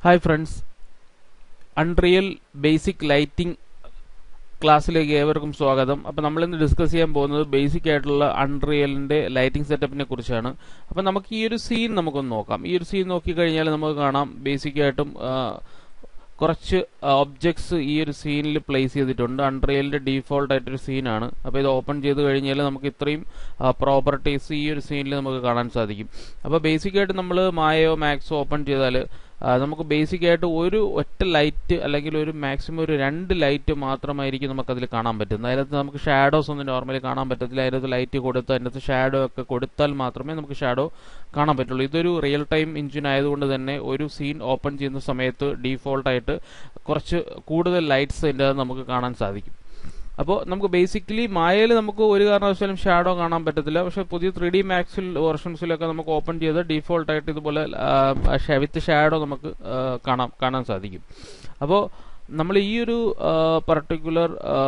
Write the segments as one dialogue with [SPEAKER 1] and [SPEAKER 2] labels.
[SPEAKER 1] hi friends unreal basic lighting ക്ലാസ്സിലേക്ക് ഏവർക്കും സ്വാഗതം അപ്പോൾ നമ്മളിന്ന് ഡിസ്കസ് ചെയ്യാൻ പോകുന്നത് ബേസിക് ആയിട്ടുള്ള അൺറിയലിൻ്റെ ലൈറ്റിംഗ് സെറ്റപ്പിനെ കുറിച്ചാണ് അപ്പോൾ നമുക്ക് ഈ ഒരു സീൻ നമുക്കൊന്ന് നോക്കാം ഈ ഒരു സീൻ നോക്കിക്കഴിഞ്ഞാൽ നമുക്ക് കാണാം ബേസിക് ആയിട്ടും ആ, കുറച്ച് ഒബ്ജക്ട്സ് ഈ ഒരു സീനിൽ പ്ലേസ് ചെയ്തിട്ടുണ്ട് അൺറിയലിൻ്റെ ഡീഫോൾട്ട് ആയിട്ടൊരു സീനാണ് അപ്പോൾ ഇത് ഓപ്പൺ ചെയ്ത് കഴിഞ്ഞാൽ നമുക്ക് ഇത്രയും പ്രോപ്പർട്ടീസ് ഈ ഒരു സീനിൽ നമുക്ക് കാണാൻ സാധിക്കും അപ്പോൾ ബേസിക് ആയിട്ട് നമ്മൾ മായോ മാക്സോ ഓപ്പൺ ചെയ്താൽ ആ, നമുക്ക് ബേസിക് ആയിട്ട് ഒരു ഒറ്റ ലൈറ്റ് അല്ലെങ്കിൽ ഒരു മാക്സിമം ഒരു രണ്ട് ലൈറ്റ് മാത്രമായിരിക്കും നമുക്കതിൽ കാണാൻ പറ്റുന്നത് അതിനകത്ത് നമുക്ക് ഷാഡോസ് ഒന്നും നോർമലി കാണാൻ പറ്റത്തില്ല അതിനകത്ത് ലൈറ്റ് കൊടുത്ത് അതിനകത്ത് ഷാഡോ ഒക്കെ കൊടുത്താൽ മാത്രമേ നമുക്ക് ഷാഡോ കാണാൻ പറ്റുള്ളൂ ഇതൊരു റിയൽ ടൈം എഞ്ചിൻ ആയതുകൊണ്ട് തന്നെ ഒരു സീൻ ഓപ്പൺ ചെയ്യുന്ന സമയത്ത് ഡീഫോൾട്ടായിട്ട് കുറച്ച് കൂടുതൽ ലൈറ്റ്സ് ഇതിൻ്റെ അകത്ത് നമുക്ക് കാണാൻ സാധിക്കും അപ്പോൾ നമുക്ക് ബേസിക്കലി മായയിൽ നമുക്ക് ഒരു കാരണവശാലും ഷാഡോ കാണാൻ പറ്റത്തില്ല പക്ഷേ പുതിയ ത്രീ ഡി മാക്സിൽ വെർഷൻസിലൊക്കെ നമുക്ക് ഓപ്പൺ ചെയ്ത് ഡീഫോൾട്ട് ആയിട്ട് ഇതുപോലെ വിത്ത് ഷാഡോ നമുക്ക് ആ, കാണാം കാണാൻ സാധിക്കും അപ്പോൾ നമ്മൾ ഈ ഒരു പർട്ടിക്കുലർ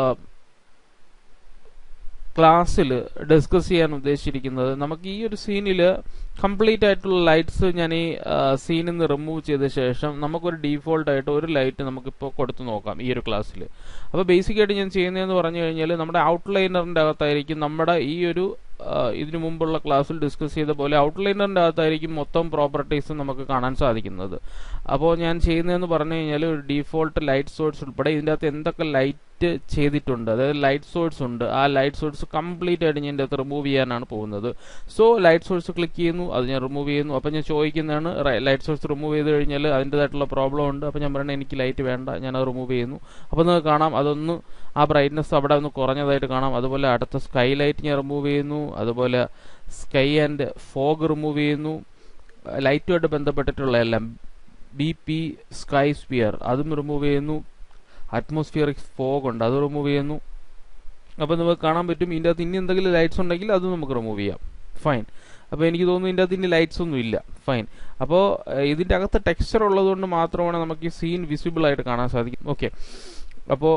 [SPEAKER 1] ക്ലാസ്സിൽ ഡിസ്കസ് ചെയ്യാൻ ഉദ്ദേശിച്ചിരിക്കുന്നത് നമുക്ക് ഈ ഒരു സീനിൽ കംപ്ലീറ്റ് ആയിട്ടുള്ള ലൈറ്റ്സ് ഞാൻ ഈ സീനിൽ നിന്ന് റിമൂവ് ചെയ്ത ശേഷം നമുക്കൊരു ഡീഫോൾട്ട് ആയിട്ട് ഒരു ലൈറ്റ് നമുക്കിപ്പോൾ കൊടുത്തു നോക്കാം ഈ ഒരു ക്ലാസ്സിൽ അപ്പോൾ ബേസിക് ആയിട്ട് ഞാൻ ചെയ്യുന്നതെന്ന് പറഞ്ഞു കഴിഞ്ഞാൽ നമ്മുടെ ഔട്ട്ലൈനറിൻ്റെ അകത്തായിരിക്കും നമ്മുടെ ഈ ഒരു ആ, ഇതിനു മുമ്പുള്ള ക്ലാസ്സിൽ ഡിസ്കസ് ചെയ്ത പോലെ ഔട്ട്ലൈനറിൻ്റെ അകത്തായിരിക്കും മൊത്തം പ്രോപ്പർട്ടീസ് നമുക്ക് കാണാൻ സാധിക്കുന്നത് അപ്പോൾ ഞാൻ ചെയ്യുന്നതെന്ന് പറഞ്ഞു കഴിഞ്ഞാൽ ഒരു ഡീഫോൾട്ട് ലൈറ്റ് സോഴ്സ് ഉൾപ്പെടെ ഇതിൻ്റെ അകത്ത് എന്തൊക്കെ ലൈറ്റ് ചെയ്തിട്ടുണ്ട് അതായത് ലൈറ്റ് സോഴ്സ് ഉണ്ട് ആ ലൈറ്റ് സോഴ്സ് കംപ്ലീറ്റ് ആയിട്ട് ഞാൻ ഇതിൻ്റെ അകത്ത് റിമൂവ് ചെയ്യാനാണ് പോകുന്നത് സോ ലൈറ്റ് സോഴ്സ് ക്ലിക്ക് ചെയ്യുന്നു അത് ഞാൻ റിമൂവ് ചെയ്യുന്നു അപ്പോൾ ഞാൻ ചോദിക്കുന്നതാണ് ലൈറ്റ് സോഴ്സ് റിമൂവ് ചെയ്ത് കഴിഞ്ഞാൽ അതിൻ്റെതായിട്ടുള്ള പ്രോബ്ലം ഉണ്ട് അപ്പോൾ ഞാൻ പറയുന്നത് എനിക്ക് ലൈറ്റ് വേണ്ട ഞാൻ അത് റിമൂവ് ചെയ്യുന്നു അപ്പോൾ നിങ്ങൾക്ക് കാണാം അതൊന്ന് ആ ബ്രൈറ്റ്നസ് അവിടെ ഒന്ന് കുറഞ്ഞതായിട്ട് കാണാം അതുപോലെ അടുത്ത സ്കൈ ലൈറ്റ് ഞാൻ റിമൂവ് ചെയ്യുന്നു അതുപോലെ സ്കൈ ആൻഡ് ഫോഗ് റിമൂവ് ചെയ്യുന്നു ലൈറ്റുമായിട്ട് ബന്ധപ്പെട്ടിട്ടുള്ള എല്ലാം ബി പി സ്കൈ സ്പിയർ അതും റിമൂവ് ചെയ്യുന്നു അറ്റ്മോസ്ഫിയറിക് ഫോഗ് ഉണ്ട് അത് റിമൂവ് ചെയ്യുന്നു അപ്പോൾ നമുക്ക് കാണാൻ പറ്റും ഇതിൻ്റെ അകത്ത് ഇനി എന്തെങ്കിലും ലൈറ്റ്സ് ഉണ്ടെങ്കിൽ അത് നമുക്ക് റിമൂവ് ചെയ്യാം ഫൈൻ അപ്പോൾ എനിക്ക് തോന്നുന്നു ഇതിൻ്റെ അകത്ത് ഇനി ലൈറ്റ്സ് ഒന്നും ഇല്ല ഫൈൻ അപ്പോൾ ഇതിൻ്റെ അകത്ത് ടെക്സ്ചർ ഉള്ളതുകൊണ്ട് മാത്രമാണ് നമുക്ക് ഈ സീൻ വിസിബിൾ ആയിട്ട് കാണാൻ സാധിക്കും ഓക്കെ അപ്പോൾ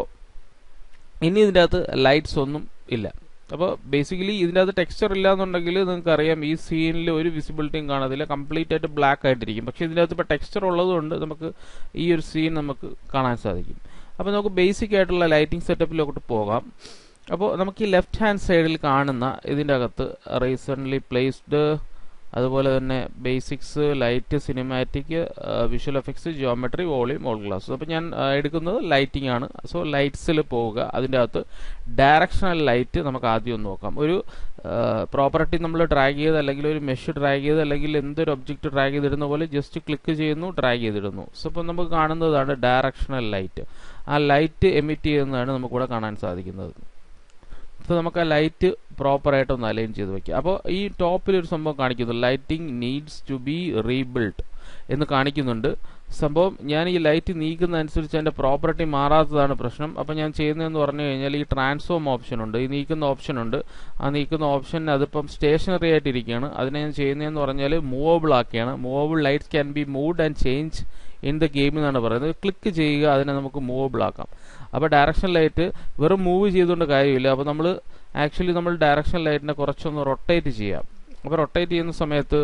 [SPEAKER 1] ഇനി ഇതിൻ്റെ അകത്ത് ലൈറ്റ്സ് ഒന്നും ഇല്ല അപ്പോൾ ബേസിക്കലി ഇതിൻ്റെ അകത്ത് ടെക്സ്ചർ ഇല്ല എന്നുണ്ടെങ്കിൽ നിങ്ങൾക്ക് അറിയാം ഈ സീനിൽ ഒരു വിസിബിലിറ്റിയും കാണത്തില്ല കംപ്ലീറ്റ് ആയിട്ട് ബ്ലാക്ക് ആയിട്ടിരിക്കും പക്ഷേ ഇതിൻ്റെ അകത്ത് ഇപ്പോൾ ടെക്സ്ചർ ഉള്ളതുകൊണ്ട് നമുക്ക് ഈ ഒരു സീൻ നമുക്ക് കാണാൻ സാധിക്കും അപ്പോൾ നമുക്ക് ബേസിക് ആയിട്ടുള്ള ലൈറ്റിംഗ് സെറ്റപ്പിലോട്ട് പോകാം അപ്പോൾ നമുക്ക് ഈ ലെഫ്റ്റ് ഹാൻഡ് സൈഡിൽ കാണുന്ന ഇതിൻ്റെ അകത്ത് റീസെൻ്റ്ലി പ്ലേസ്ഡ് അതുപോലെ തന്നെ basics light cinematic visual effects geometry volume all glass അപ്പോൾ ഞാൻ ആ, എടുക്കുന്നത് ലൈറ്റിംഗ് ആണ് സോ ലൈറ്റ്സിൽ പോവുക അതിൻ്റെ അകത്ത് ഡയറക്ഷണൽ ലൈറ്റ് നമുക്ക് ആദ്യം ഒന്ന് നോക്കാം ഒരു പ്രോപ്പർട്ടി നമ്മൾ ഡ്രാഗ് ചെയ്ത് അല്ലെങ്കിൽ ഒരു മെഷ് ഡ്രാഗ് ചെയ്ത് അല്ലെങ്കിൽ എന്തൊരു ഒബ്ജക്റ്റ് ഡ്രാഗ് ചെയ്തിടുന്ന പോലെ ജസ്റ്റ് ക്ലിക്ക് ചെയ്യുന്നു ഡ്രാഗ് ചെയ്തിടുന്നു സോ ഇപ്പോൾ നമുക്ക് കാണുന്നതാണ് ഡയറക്ഷണൽ ലൈറ്റ് ആ ലൈറ്റ് എമിറ്റ് ചെയ്യുന്നതാണ് നമുക്കിവിടെ കാണാൻ സാധിക്കുന്നത് അപ്പോൾ നമുക്ക് ആ ലൈറ്റ് പ്രോപ്പറായിട്ട് ഒന്ന് അലൈൻ ചെയ്ത് വെക്കുക അപ്പോൾ ഈ ടോപ്പിൽ ഒരു സംഭവം കാണിക്കുന്നു lighting needs to be rebuild എന്ന് കാണിക്കുന്നുണ്ട് സംഭവം ഞാൻ ഈ ലൈറ്റ് നീക്കുന്ന അനുസരിച്ച് അതിൻ്റെ പ്രോപ്പർട്ടി മാറാത്തതാണ് പ്രശ്നം അപ്പോൾ ഞാൻ ചെയ്യുന്നതെന്ന് പറഞ്ഞു കഴിഞ്ഞാൽ ഈ ട്രാൻസ്ഫോം ഓപ്ഷൻ ഉണ്ട് ഈ നീക്കുന്ന ഓപ്ഷൻ ഉണ്ട് ആ നീക്കുന്ന ഓപ്ഷൻ അതിപ്പം സ്റ്റേഷനറി ആയിട്ടിരിക്കുകയാണ് അതിനെ ഞാൻ ചെയ്യുന്നതെന്ന് പറഞ്ഞാൽ മൂവബിൾ ആക്കിയാണ് movable lights can be moved and change in the game എന്നാണ് പറയുന്നത് ക്ലിക്ക് ചെയ്യുക അതിനെ നമുക്ക് മൂവബിൾ ആക്കാം അപ്പോൾ ഡയറക്ഷൻ ലൈറ്റ് വെറും മൂവ് ചെയ്തുകൊണ്ട് കാര്യമില്ല അപ്പോൾ നമ്മൾ ആക്ച്വലി നമ്മൾ ഡയറക്ഷൻ ലൈറ്റിനെ കുറച്ചൊന്ന് റൊട്ടേറ്റ് ചെയ്യാം അപ്പോൾ റൊട്ടേറ്റ് ചെയ്യുന്ന സമയത്ത്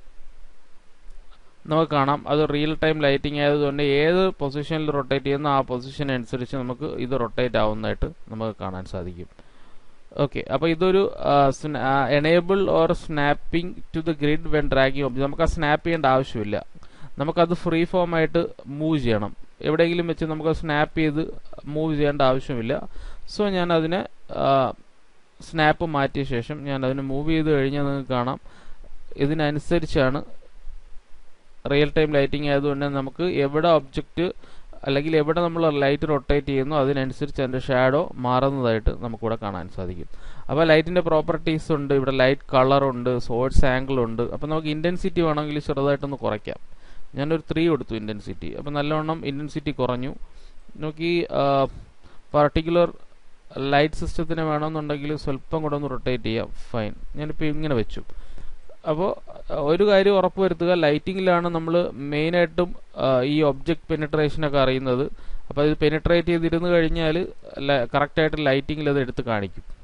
[SPEAKER 1] നമുക്ക് കാണാം അത് റിയൽ ടൈം ലൈറ്റിംഗ് ആയതുകൊണ്ട് ഏത് പൊസിഷനിൽ റൊട്ടേറ്റ് ചെയ്യുന്ന ആ പൊസിഷൻ അനുസരിച്ച് നമുക്ക് ഇത് റൊട്ടേറ്റ് ആവുന്നതായിട്ട് നമുക്ക് കാണാൻ സാധിക്കും ഓക്കെ അപ്പോൾ ഇതൊരു enable or snapping to the grid when dragging നമുക്ക് ആ സ്നാപ്പ് ചെയ്യേണ്ട ആവശ്യമില്ല നമുക്കത് ഫ്രീ ഫോം ആയിട്ട് മൂവ് ചെയ്യണം എവിടെയെങ്കിലും വെച്ച് നമുക്ക് സ്നാപ്പ് ചെയ്ത് മൂവ് ചെയ്യേണ്ട ആവശ്യമില്ല സോ ഞാൻ അതിനെ സ്നാപ്പ് മാറ്റിയ ശേഷം ഞാൻ അതിനെ മൂവ് ചെയ്ത് കഴിഞ്ഞാൽ നിങ്ങൾക്ക് കാണാം ഇതിനനുസരിച്ചാണ് റിയൽ ടൈം ലൈറ്റിംഗ് ആയതുകൊണ്ട് നമുക്ക് എവിടെ ഒബ്ജക്റ്റ് അല്ലെങ്കിൽ എവിടെ നമ്മൾ ലൈറ്റ് റൊട്ടേറ്റ് ചെയ്യുന്നു അതിനനുസരിച്ച് അതിൻ്റെ ഷാഡോ മാറുന്നതായിട്ട് നമുക്കിവിടെ കാണാൻ സാധിക്കും അപ്പോൾ ലൈറ്റിൻ്റെ പ്രോപ്പർട്ടീസ് ഉണ്ട് ഇവിടെ ലൈറ്റ് കളർ ഉണ്ട് സോഴ്സ് ആംഗിൾ ഉണ്ട് അപ്പോൾ നമുക്ക് ഇൻറ്റൻസിറ്റി വേണമെങ്കിൽ ചെറുതായിട്ടൊന്ന് കുറയ്ക്കാം ഞാനൊരു ത്രീ കൊടുത്തു ഇൻറ്റൻസിറ്റി അപ്പോൾ നല്ലവണ്ണം ഇൻറ്റൻസിറ്റി കുറഞ്ഞു നോക്കി പർട്ടിക്കുലർ ലൈറ്റ് സിസ്റ്റത്തിന് വേണമെന്നുണ്ടെങ്കിൽ സ്വല്പം കൂടെ ഒന്ന് റൊട്ടേറ്റ് ചെയ്യാം ഫൈൻ ഞാനിപ്പോൾ ഇങ്ങനെ വെച്ചു അപ്പോൾ ഒരു കാര്യം ഉറപ്പ് വരുത്തുക ലൈറ്റിങ്ങിലാണ് നമ്മൾ മെയിനായിട്ടും ഈ ഒബ്ജക്റ്റ് പെനിട്രേഷനൊക്കെ അറിയുന്നത് അപ്പോൾ ഇത് പെനിട്രേറ്റ് ചെയ്തിരുന്ന് കഴിഞ്ഞാൽ കറക്റ്റായിട്ട് ലൈറ്റിങ്ങിൽ അത് എടുത്ത് കാണിക്കും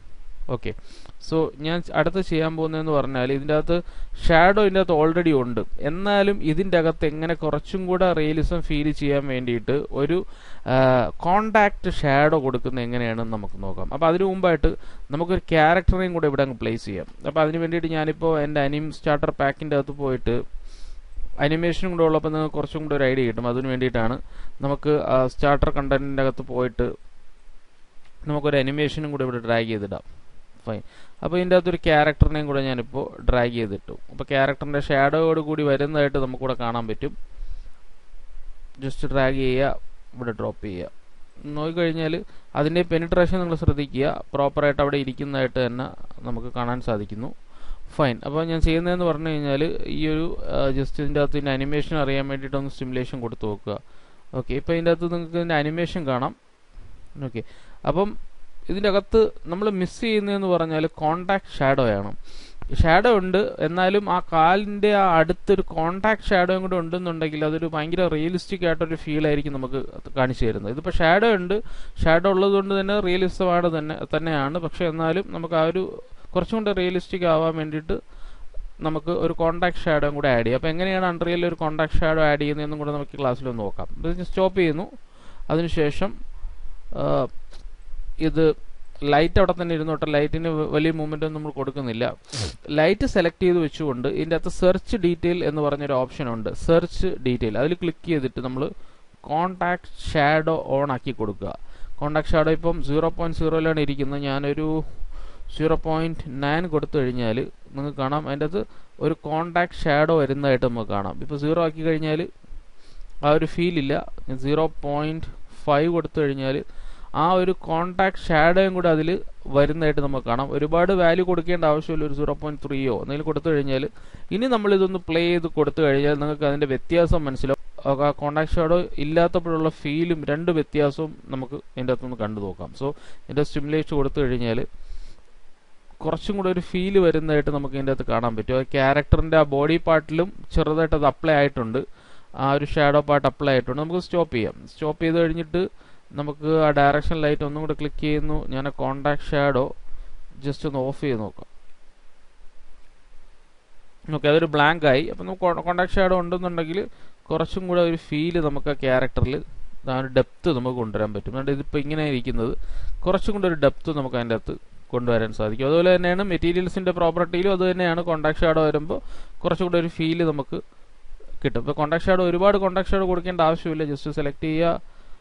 [SPEAKER 1] ഓക്കെ സോ ഞാൻ അടുത്ത് ചെയ്യാൻ പോകുന്നതെന്ന് പറഞ്ഞാൽ ഇതിൻ്റെ അകത്ത് ഷാഡോ ഇതിൻ്റെ അകത്ത് ഓൾറെഡി ഉണ്ട് എന്നാലും ഇതിൻ്റെ അകത്ത് എങ്ങനെ കുറച്ചും കൂടെ റിയലിസം ഫീൽ ചെയ്യാൻ വേണ്ടിയിട്ട് ഒരു കോണ്ടാക്ട് ഷാഡോ കൊടുക്കുന്നത് എങ്ങനെയാണെന്ന് നമുക്ക് നോക്കാം അപ്പോൾ അതിനു മുമ്പായിട്ട് നമുക്കൊരു ക്യാരക്ടറേയും കൂടെ ഇവിടെ അങ്ങ് പ്ലേസ് ചെയ്യാം അപ്പോൾ അതിന് വേണ്ടിയിട്ട് ഞാനിപ്പോൾ എൻ്റെ അനിം സ്റ്റാർട്ടർ പാക്കിൻ്റെ അകത്ത് പോയിട്ട് അനിമേഷനും കൂടെ ഉള്ളപ്പോൾ നിങ്ങൾക്ക് കുറച്ചും കൂടെ ഒരു ഐഡിയ കിട്ടും അതിന് വേണ്ടിയിട്ടാണ് നമുക്ക് സ്റ്റാർട്ടർ കണ്ടന്റിൻ്റെ അകത്ത് പോയിട്ട് നമുക്കൊരു അനിമേഷനും കൂടെ ഇവിടെ ഡ്രാഗ് ചെയ്തിടാം ഫൈൻ അപ്പോൾ ഇതിൻ്റെ അകത്തൊരു ക്യാരക്ടറിനെയും കൂടെ ഞാനിപ്പോൾ ഡ്രാഗ് ചെയ്തിട്ടു അപ്പോൾ ക്യാരക്ടറിൻ്റെ ഷാഡോയോട് കൂടി വരുന്നതായിട്ട് നമുക്കിവിടെ കാണാൻ പറ്റും ജസ്റ്റ് ഡ്രാഗ് ചെയ്യുക ഇവിടെ ഡ്രോപ്പ് ചെയ്യുക നോക്കിക്കഴിഞ്ഞാൽ അതിൻ്റെ പെനിട്രേഷൻ നിങ്ങൾ ശ്രദ്ധിക്കുക പ്രോപ്പറായിട്ട് അവിടെ ഇരിക്കുന്നതായിട്ട് തന്നെ നമുക്ക് കാണാൻ സാധിക്കുന്നു ഫൈൻ അപ്പോൾ ഞാൻ ചെയ്യുന്നതെന്ന് പറഞ്ഞു കഴിഞ്ഞാൽ ഈ ഒരു ജസ്റ്റ് ഇതിൻ്റെ അകത്ത് ഇതിൻ്റെ അനിമേഷൻ അറിയാൻ വേണ്ടിയിട്ടൊന്ന് സ്റ്റിമുലേഷൻ കൊടുത്ത് നോക്കുക ഓക്കെ ഇപ്പോൾ ഇതിൻ്റെ അകത്ത് നിങ്ങൾക്ക് ഇതിൻ്റെ അനിമേഷൻ കാണാം ഓക്കെ അപ്പം ഇതിൻ്റെ അകത്ത് നമ്മൾ മിസ് ചെയ്യുന്നതെന്ന് പറഞ്ഞാൽ കോണ്ടാക്ട് ഷാഡോ ആണ് ഷാഡോ ഉണ്ട് എന്നാലും ആ കാലിൻ്റെ ആ അടുത്തൊരു കോണ്ടാക്ട് ഷാഡോയും കൂടെ ഉണ്ടെന്നുണ്ടെങ്കിൽ അതൊരു ഭയങ്കര റിയലിസ്റ്റിക് ആയിട്ടൊരു ഫീൽ ആയിരിക്കും നമുക്ക് കാണിച്ചു തരുന്നത് ഇതിപ്പോൾ ഷാഡോ ഉണ്ട് ഷാഡോ ഉള്ളത് കൊണ്ട് തന്നെ റിയലിസമാണ് തന്നെ തന്നെയാണ് പക്ഷേ എന്നാലും നമുക്ക് ആ ഒരു കുറച്ചും കൂടെ റിയലിസ്റ്റിക് ആവാൻ വേണ്ടിയിട്ട് നമുക്ക് ഒരു കോണ്ടാക്ട് ഷാഡോയും കൂടെ ആഡ് ചെയ്യാം അപ്പോൾ എങ്ങനെയാണ് അൺറിയലിൽ ഒരു കോണ്ടാക്ട് ഷാഡോ ആഡ് ചെയ്യുന്നതെന്നും കൂടെ നമുക്ക് ക്ലാസ്സിൽ ഒന്ന് നോക്കാം ഇത് സ്റ്റോപ്പ് ചെയ്യുന്നു അതിനുശേഷം ഇത് ലൈറ്റ് അവിടെ തന്നെ ഇരുന്നോട്ടെ ലൈറ്റിന് വലിയ മൂവ്മെൻ്റ് ഒന്നും നമ്മൾ കൊടുക്കുന്നില്ല ലൈറ്റ് സെലക്ട് ചെയ്ത് വെച്ചുകൊണ്ട് ഇതിൻ്റെ അകത്ത് സെർച്ച് ഡീറ്റെയിൽ എന്ന് പറഞ്ഞൊരു ഓപ്ഷൻ ഉണ്ട് സെർച്ച് ഡീറ്റെയിൽ അതിൽ ക്ലിക്ക് ചെയ്തിട്ട് നമ്മൾ കോണ്ടാക്ട് ഷാഡോ ഓൺ ആക്കി കൊടുക്കുക കോണ്ടാക്ട് ഷാഡോ ഇപ്പം സീറോ പോയിൻറ്റ് സീറോയിലാണ് ഇരിക്കുന്നത് ഞാനൊരു സീറോ പോയിൻറ്റ് നയൻ കൊടുത്തു കഴിഞ്ഞാൽ നിങ്ങൾക്ക് കാണാം അതിൻ്റെ അകത്ത് ഒരു കോണ്ടാക്ട് ഷാഡോ വരുന്നതായിട്ട് നമുക്ക് കാണാം ഇപ്പോൾ സീറോ ആക്കി കഴിഞ്ഞാൽ ആ ഒരു ഫീൽ ഇല്ല സീറോ പോയിൻറ്റ് ഫൈവ് കൊടുത്തു കഴിഞ്ഞാൽ ആ ഒരു കോണ്ടാക്ട് ഷാഡോയും കൂടെ അതിൽ വരുന്നതായിട്ട് നമുക്ക് കാണാം ഒരുപാട് വാല്യൂ കൊടുക്കേണ്ട ആവശ്യമില്ല ഒരു സീറോ പോയിൻറ്റ് ത്രീയോ എന്തെങ്കിലും കൊടുത്തു കഴിഞ്ഞാൽ ഇനി നമ്മൾ ഇതൊന്ന് പ്ലേ ചെയ്ത് കൊടുത്തു കഴിഞ്ഞാൽ നിങ്ങൾക്ക് അതിൻ്റെ വ്യത്യാസം മനസ്സിലാവും ആ കോണ്ടാക്ട് ഷാഡോ ഇല്ലാത്തപ്പോഴുള്ള ഫീലും രണ്ട് വ്യത്യാസവും നമുക്ക് ഇതിൻ്റെ അകത്തുനിന്ന് കണ്ടു നോക്കാം സോ ഇതിൻ്റെ സ്റ്റിമുലേറ്റ് കൊടുത്തു കഴിഞ്ഞാൽ കുറച്ചും കൂടെ ഒരു ഫീല് വരുന്നതായിട്ട് നമുക്ക് ഇതിൻ്റെ അകത്ത് കാണാൻ പറ്റും ആ ക്യാരക്ടറിൻ്റെ ആ ബോഡി പാർട്ടിലും ചെറുതായിട്ട് അത് അപ്ലൈ ആയിട്ടുണ്ട് ആ ഒരു ഷാഡോ പാർട്ട് അപ്ലൈ ആയിട്ടുണ്ട് നമുക്ക് സ്റ്റോപ്പ് ചെയ്യാം സ്റ്റോപ്പ് ചെയ്ത് കഴിഞ്ഞിട്ട് നമുക്ക് ആ ഡയറക്ഷൻ ലൈറ്റ് ഒന്നും കൂടെ ക്ലിക്ക് ചെയ്യുന്നു ഞാൻ ആ കോണ്ടാക്ട് ഷാഡോ ജസ്റ്റ് ഒന്ന് ഓഫ് ചെയ്ത് നോക്കാം ഓക്കെ അതൊരു ബ്ലാങ്ക് ആയി അപ്പം നമുക്ക് കോണ്ടാക്ട് ഷാഡോ ഉണ്ടെന്നുണ്ടെങ്കിൽ കുറച്ചും കൂടെ ഒരു ഫീല് നമുക്ക് ആ ക്യാരക്ടറിൽ ആ ഒരു ഡെപ്ത് നമുക്ക് കൊണ്ടുവരാൻ പറ്റും അതുകൊണ്ട് ഇതിപ്പോൾ ഇങ്ങനെ ഇരിക്കുന്നത് കുറച്ചും കൂടെ ഒരു ഡെപ്ത് നമുക്ക് അതിൻ്റെ അകത്ത് കൊണ്ടുവരാൻ സാധിക്കും അതുപോലെ തന്നെയാണ് മെറ്റീരിയൽസിൻ്റെ പ്രോപ്പർട്ടിയിലും അത് തന്നെയാണ് കോണ്ടാക്ട് ഷാഡോ വരുമ്പോൾ കുറച്ചും കൂടെ ഒരു ഫീല് നമുക്ക് കിട്ടും ഇപ്പോൾ കോണ്ടാക്ട് ഷാഡോ ഒരുപാട് കോണ്ടാക്ട് ഷാഡോ കൊടുക്കേണ്ട ആവശ്യമില്ല ജസ്റ്റ് സെലക്ട് ചെയ്യുക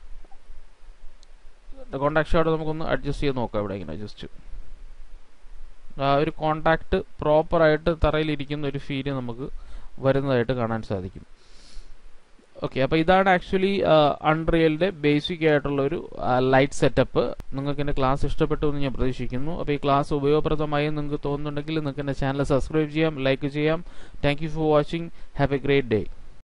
[SPEAKER 1] കോണ്ടാക്ട് ഷാഡോ നമുക്കൊന്ന് അഡ്ജസ്റ്റ് ചെയ്ത് നോക്കാം ഇവിടെ ഇങ്ങനെ ജസ്റ്റ് ആ ഒരു കോണ്ടാക്ട് പ്രോപ്പറായിട്ട് തറയിലിരിക്കുന്ന ഒരു ഫീല് നമുക്ക് വരുന്നതായിട്ട് കാണാൻ സാധിക്കും ഓക്കെ അപ്പോൾ ഇതാണ് ആക്ച്വലി അൺറിയലിൻ്റെ ബേസിക് ആയിട്ടുള്ള ഒരു ലൈറ്റ് സെറ്റപ്പ് നിങ്ങൾക്ക് എൻ്റെ ക്ലാസ് ഇഷ്ടപ്പെട്ടു എന്ന് ഞാൻ പ്രതീക്ഷിക്കുന്നു അപ്പോൾ ഈ ക്ലാസ് ഉപയോഗപ്രദമായി നിങ്ങൾക്ക് തോന്നുന്നുണ്ടെങ്കിൽ നിങ്ങൾക്ക് എൻ്റെ ചാനൽ സബ്സ്ക്രൈബ് ചെയ്യാം ലൈക്ക് ചെയ്യാം thank you for watching have a great day